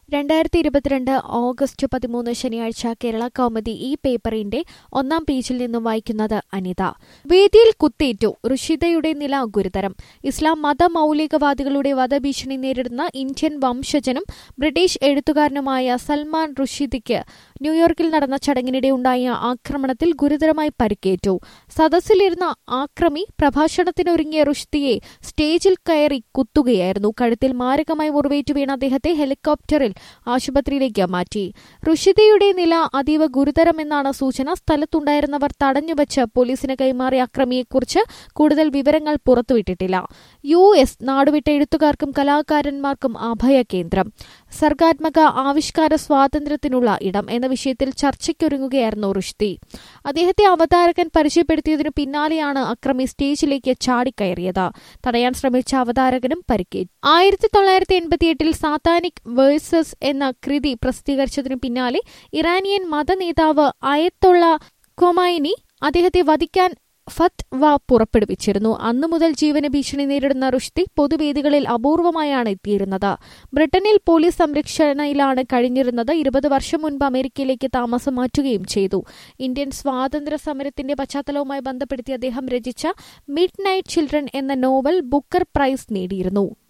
രണ്ടായിരത്തി ഇരുപത്തിരണ്ട് ഓഗസ്റ്റ് പതിമൂന്ന് ശനിയാഴ്ച കേരള കൗമുദി ഈ പേപ്പറിന്റെ ഒന്നാം പേജിൽ നിന്നും വായിക്കുന്നത് അനിത വേദിയിൽ കുത്തേറ്റു റുഷിദയുടെ നില ഗുരുതരം ഇസ്ലാം മതമൌലികവാദികളുടെ വധഭീഷണി നേരിടുന്ന ഇന്ത്യൻ വംശജനും ബ്രിട്ടീഷ് എഴുത്തുകാരനുമായ സൽമാൻ റുഷിദിക്ക് ന്യൂയോർക്കിൽ നടന്ന ചടങ്ങിനിടെ ഉണ്ടായ ആക്രമണത്തിൽ ഗുരുതരമായി പരിക്കേറ്റു സദസ്സിലിരുന്ന ആക്രമി പ്രഭാഷണത്തിനൊരുങ്ങിയ റുഷ്ദിയെ സ്റ്റേജിൽ കയറി കുത്തുകയായിരുന്നു കഴുത്തിൽ മാരകമായി മുറിവേറ്റു വീണ അദ്ദേഹത്തെ ഹെലികോപ്റ്ററിൽ ആശുപത്രിയിലേക്ക് മാറ്റി റുഷിദയുടെ നില അതീവ ഗുരുതരമെന്നാണ് സൂചന സ്ഥലത്തുണ്ടായിരുന്നവർ തടഞ്ഞുവച്ച് പോലീസിന് കൈമാറിയ അക്രമിയെക്കുറിച്ച് കൂടുതൽ വിവരങ്ങൾ പുറത്തുവിട്ടിട്ടില്ല യു എസ് നാടുവിട്ട എഴുത്തുകാർക്കും കലാകാരന്മാർക്കും അഭയ കേന്ദ്രം സർഗാത്മക ആവിഷ്കാര സ്വാതന്ത്ര്യത്തിനുള്ള ഇടം എന്ന വിഷയത്തിൽ ചർച്ചയ്ക്കൊരുങ്ങുകയായിരുന്നു റുഷ്ദി അദ്ദേഹത്തെ അവതാരകൻ പരിചയപ്പെടുത്തിയതിനു പിന്നാലെയാണ് അക്രമി സ്റ്റേജിലേക്ക് ചാടിക്കയറിയത് തടയാൻ ശ്രമിച്ച അവതാരകനും പരിക്കേറ്റു ആയിരത്തി തൊള്ളായിരത്തി എൺപത്തിയെട്ടിൽ സാത്താനിക് വേഴ്സസ് എന്ന കൃതി പ്രസിദ്ധീകരിച്ചതിനു പിന്നാലെ ഇറാനിയൻ മതനേതാവ് അയത്തുള്ള കൊമൈനി അദ്ദേഹത്തെ വധിക്കാൻ ഫത്വ പുറപ്പെടുവിച്ചിരുന്നു അന്നു മുതൽ ജീവന ഭീഷണി നേരിടുന്ന റുഷ്ദി പൊതുവേദികളിൽ അപൂർവമായാണ് എത്തിയിരുന്നത് ബ്രിട്ടനിൽ പോലീസ് സംരക്ഷണയിലാണ് കഴിഞ്ഞിരുന്നത് ഇരുപത് വർഷം മുൻപ് അമേരിക്കയിലേക്ക് താമസം മാറ്റുകയും ചെയ്തു ഇന്ത്യൻ സ്വാതന്ത്ര്യ സമരത്തിന്റെ പശ്ചാത്തലവുമായി ബന്ധപ്പെടുത്തി അദ്ദേഹം രചിച്ച മിഡ് നൈറ്റ് ചിൽഡ്രൻ എന്ന നോവൽ ബുക്കർ പ്രൈസ് നേടിയിരുന്നു